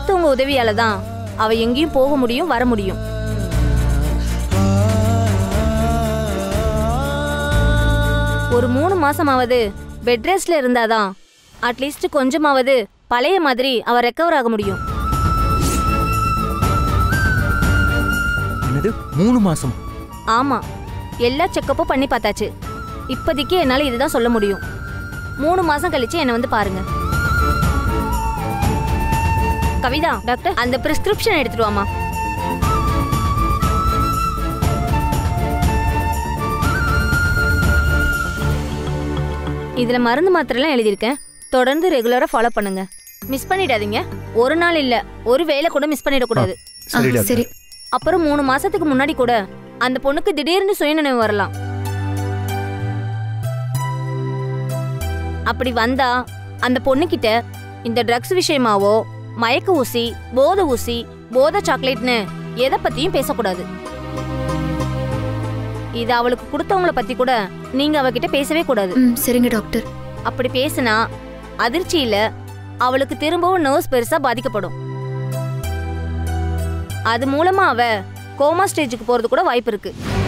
இன்னொருத்தவங்க உதவியால தான் அவ எங்கேயும் போக முடியும் வர முடியும் ஒரு மூணு மாசமாவது பெட் ரெஸ்ட்ல இருந்தாதான் அட்லீஸ்ட் கொஞ்சமாவது பழைய மாதிரி அவ ரெக்கவர் ஆக முடியும் என்னது மூணு மாசம் ஆமா எல்லா செக்கப்பும் பண்ணி பார்த்தாச்சு இப்போதைக்கு என்னால இதுதான் சொல்ல முடியும் மூணு மாசம் கழிச்சு என்னை வந்து பாருங்க கவிதா டாக்டர் அந்த பிரிஸ்கிரிப்ஷன் எடுத்துட்டு வாமா இதுல மருந்து மாத்திரைலாம் எழுதியிருக்கேன் தொடர்ந்து ரெகுலரா ஃபாலோ பண்ணுங்க மிஸ் பண்ணிடாதீங்க ஒரு நாள் இல்ல ஒரு வேளை கூட மிஸ் பண்ணிடக்கூடாது சரி ஆ, டாக்டர் சரி அப்புறம் மூணு மாசத்துக்கு முன்னாடி கூட அந்த பொண்ணுக்கு திடீர்னு சுயநினைவு வரலாம் அப்படி வந்தா அந்த பொண்ணுகிட்ட இந்த ட்ரக்ஸ் விஷயமாவோ மயக்க ஊசி போதை ஊசி போதை சாக்லேட்னு எதை பத்தியும் பேசக்கூடாது இது அவளுக்கு கொடுத்தவங்கள பத்தி கூட நீங்க அவகிட்ட பேசவே கூடாது ம் சரிங்க டாக்டர் அப்படி பேசினா அதிர்ச்சியில அவளுக்கு திரும்பவும் நர்வ்ஸ் பெருசா பாதிக்கப்படும் அது மூலமா அவ கோமா ஸ்டேஜுக்கு போறது கூட வாய்ப்பு இருக்கு